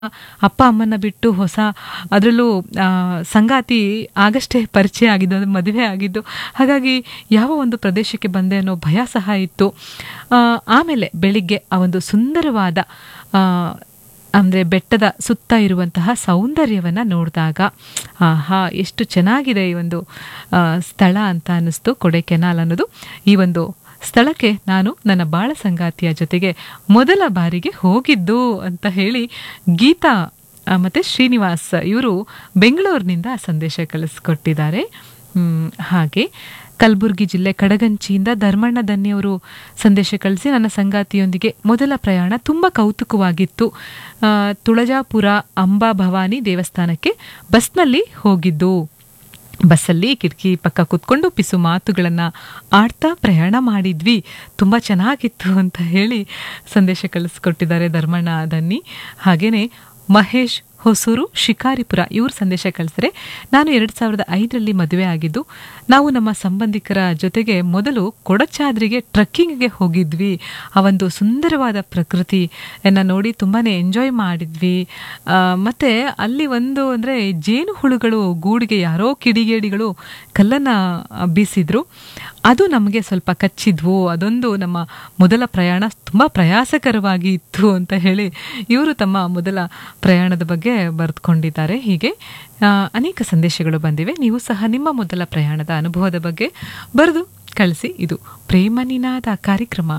ಅಪ್ಪ ಅಮ್ಮನ ಬಿಟ್ಟು ಹೊಸ ಅದರಲ್ಲೂ ಆ, ಸಂಗಾತಿ ಆಗಷ್ಟೇ ಪರಿಚಯ ಆಗಿದ್ದು ಅದು ಮದುವೆ ಆಗಿದ್ದು ಹಾಗಾಗಿ ಯಾವ ಒಂದು ಪ್ರದೇಶಕ್ಕೆ ಬಂದೆ ಅನ್ನೋ ಭಯ ಸಹ ಇತ್ತು ಆ, ಆಮೇಲೆ ಬೆಳಿಗ್ಗೆ ಆ ಒಂದು ಸುಂದರವಾದ ಆ, ಅಂದರೆ ಬೆಟ್ಟದ ಸುತ್ತ ಇರುವಂತಹ ಸೌಂದರ್ಯವನ್ನು ನೋಡಿದಾಗ ಆಹಾ ಎಷ್ಟು ಚೆನ್ನಾಗಿದೆ ಈ ಒಂದು ಆ, ಸ್ಥಳ ಅಂತ ಅನ್ನಿಸ್ತು ಕೊಡೆಕೆನಾಲ್ ಅನ್ನೋದು ಈ ಒಂದು ಸ್ಥಳಕ್ಕೆ ನಾನು ನನ್ನ ಬಾಳ ಸಂಗಾತಿಯ ಜೊತೆಗೆ ಮೊದಲ ಬಾರಿಗೆ ಹೋಗಿದ್ದು ಅಂತ ಹೇಳಿ ಗೀತಾ ಆ, ಮತ್ತೆ ಶ್ರೀನಿವಾಸ್ ಇವರು ಬೆಂಗಳೂರಿನಿಂದ ಸಂದೇಶ ಕಳಿಸ್ಕೊಟ್ಟಿದ್ದಾರೆ ಹ್ಮ್, ಹಾಗೆ ಕಲಬುರಗಿ ಜಿಲ್ಲೆ ಕಡಗಂಚಿಯಿಂದ ಧರ್ಮಣ್ಣ ದನ್ನಿಯವರು ಸಂದೇಶ ಕಳಿಸಿ ನನ್ನ ಸಂಗಾತಿಯೊಂದಿಗೆ ಮೊದಲ ಪ್ರಯಾಣ ತುಂಬ ಕೌತುಕವಾಗಿತ್ತು ಆ, ತುಳಜಾಪುರ ಅಂಬಾ ಭವಾನಿ ದೇವಸ್ಥಾನಕ್ಕೆ ಬಸ್ನಲ್ಲಿ ಹೋಗಿದ್ದು ಬಸ್ಸಲ್ಲಿ ಕಿಟಕಿ ಪಕ್ಕ ಕೂತ್ಕೊಂಡು ಪಿಸು ಮಾತುಗಳನ್ನು ಆಡ್ತಾ ಪ್ರಯಾಣ ಮಾಡಿದ್ವಿ ತುಂಬ ಚೆನ್ನಾಗಿತ್ತು ಅಂತ ಹೇಳಿ ಸಂದೇಶ ಕಳಿಸ್ಕೊಟ್ಟಿದ್ದಾರೆ ಧರ್ಮಣ್ಣ ದನ್ನಿ ಹಾಗೇನೆ ಮಹೇಶ್ ಹೊಸೂರು ಶಿಕಾರಿಪುರ ಇವ್ರು ಸಂದೇಶ ಕಳಿಸಿದ್ರೆ ನಾನು ಎರಡು ಸಾವಿರದ ಐದರಲ್ಲಿ ಮದುವೆ ಆಗಿದ್ದು ನಾವು ನಮ್ಮ ಸಂಬಂಧಿಕರ ಜೊತೆಗೆ ಮೊದಲು ಕೊಡಚಾದ್ರಿಗೆ ಟ್ರಕ್ಕಿಂಗ್ಗೆ ಹೋಗಿದ್ವಿ ಆ ಒಂದು ಸುಂದರವಾದ ಪ್ರಕೃತಿಯನ್ನು ನೋಡಿ ತುಂಬಾ ಎಂಜಾಯ್ ಮಾಡಿದ್ವಿ ಆ, ಮತ್ತೆ ಅಲ್ಲಿ ಒಂದು ಅಂದರೆ ಜೇನು ಹುಳುಗಳು ಗೂಡಿಗೆ ಯಾರೋ ಕಿಡಿಗೇಡಿಗಳು ಕಲ್ಲನ್ನು ಬೀಸಿದ್ರು ಅದು ನಮಗೆ ಸ್ವಲ್ಪ ಕಚ್ಚಿದ್ವು ಅದೊಂದು ನಮ್ಮ ಮೊದಲ ಪ್ರಯಾಣ ತುಂಬ ಪ್ರಯಾಸಕರವಾಗಿ ಇತ್ತು ಅಂತ ಹೇಳಿ ಇವರು ತಮ್ಮ ಮೊದಲ ಪ್ರಯಾಣದ ಬಗ್ಗೆ ಬರೆದುಕೊಂಡಿದ್ದಾರೆ ಹೀಗೆ ಆ, ಅನೇಕ ಸಂದೇಶಗಳು ಬಂದಿವೆ ನೀವು ಸಹ ನಿಮ್ಮ ಮೊದಲ ಪ್ರಯಾಣದ ಅನುಭವದ ಬಗ್ಗೆ ಬರೆದು ಕಳಿಸಿ ಇದು ಪ್ರೇಮ ನಿನಾದ ಕಾರ್ಯಕ್ರಮ